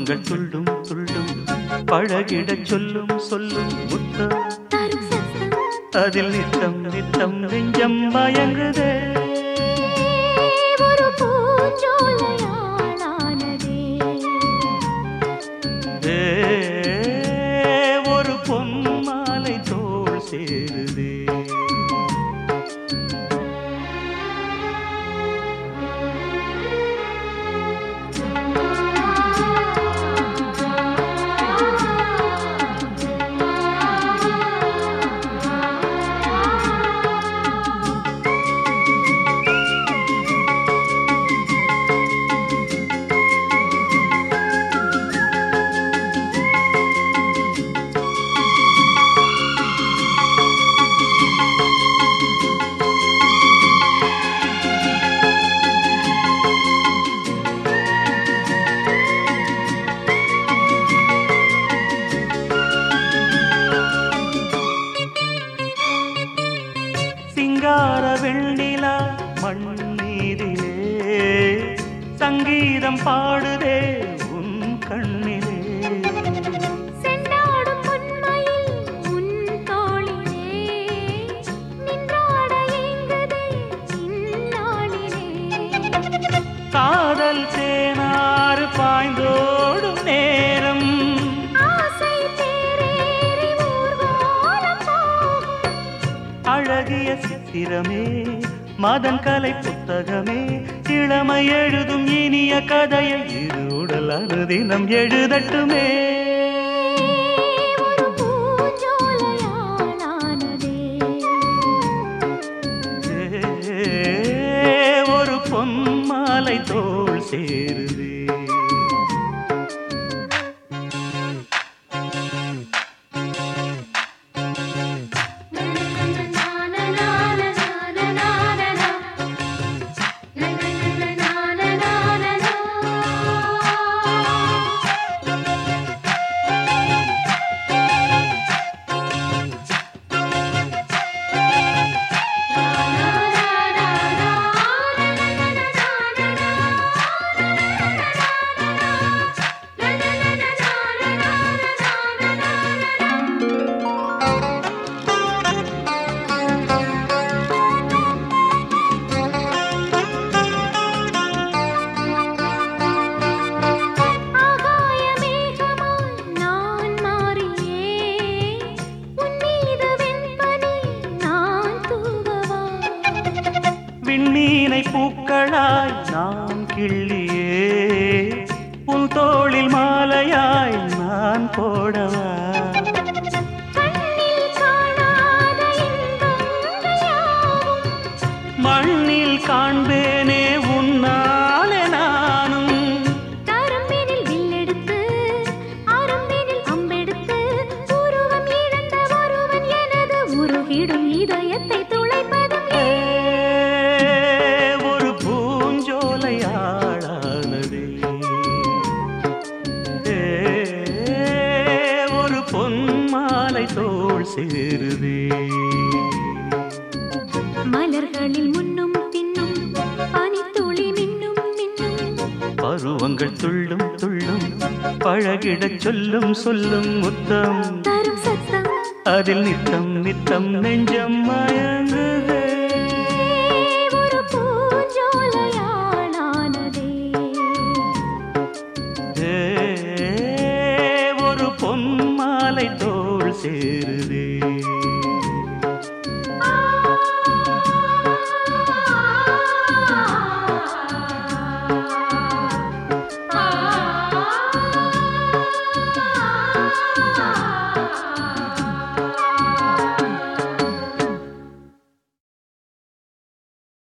பருவங்கள் துள்ளும் துள்ளும் பழகிடச் சொல்லும் சொல்லும் முத்தம் தரும் சத்தம் அதில் நித்தம் நித்தம் நெஞ்சம் மயங்குதே ஒரு பூஞ்சோலையாளானதே ஏ, ஒரு பொன் மாலை தோள் சேருதே சிங்கார வெண்ணிலா மண் மீதிலே சங்கீதம் பாடுதே உன் கண்ணிலே செண்டாடும் பொன்மயில் உன் தோளிலே நின்றாட ஏங்குதே இந்நாளிலே காதல் தேனாறு பாய்ந்தோடும் நேரம் ஆசை தேரேறி ஊர்வலம் போகும் அழகிய சித்திரமே மதன் கலை புத்தகமே இளமை எழுதும் இனிய கதையை இரு உடல் அனுதினம் எழுதட்டுமே ஒரு பூஞ்சோலையாளானதே ஏ, ஒரு பொன் மாலை தோள் சேருதே ஆகாய மேகமாய் நான் மாறியே உன் மீது வெண்பனி நான் தூவவா விண்மீனை பூக்களாய் நாம் கிள்ளியே உன் தோளில் மாலையாய் நான் போடவா கண்ணில் காணாத இன்பங்கள் யாவும் மண்ணில் காண்பேனே உன்னாலே நானும் கரும்பினில் வில்லெடுத்து அரும்பினில் அம்பெடுத்து உருவம் இழந்த ஒருவன் எனது உருகிடும் இதயத்தை துளைப்பதும் ஏ, ஒரு பூஞ்சோலையாளானதே ஏ, ஒரு பொன் மாலை தோள் சேருதே மலர்களில் முன்னும் பின்னும் பனித்துளி மின்னும் மின்னும் பருவங்கள் துள்ளும் துள்ளும் பழகிடச் சொல்லும் சொல்லும் முத்தம் தரும் சத்தம் அதில் நித்தம் நித்தம் நெஞ்சம் மய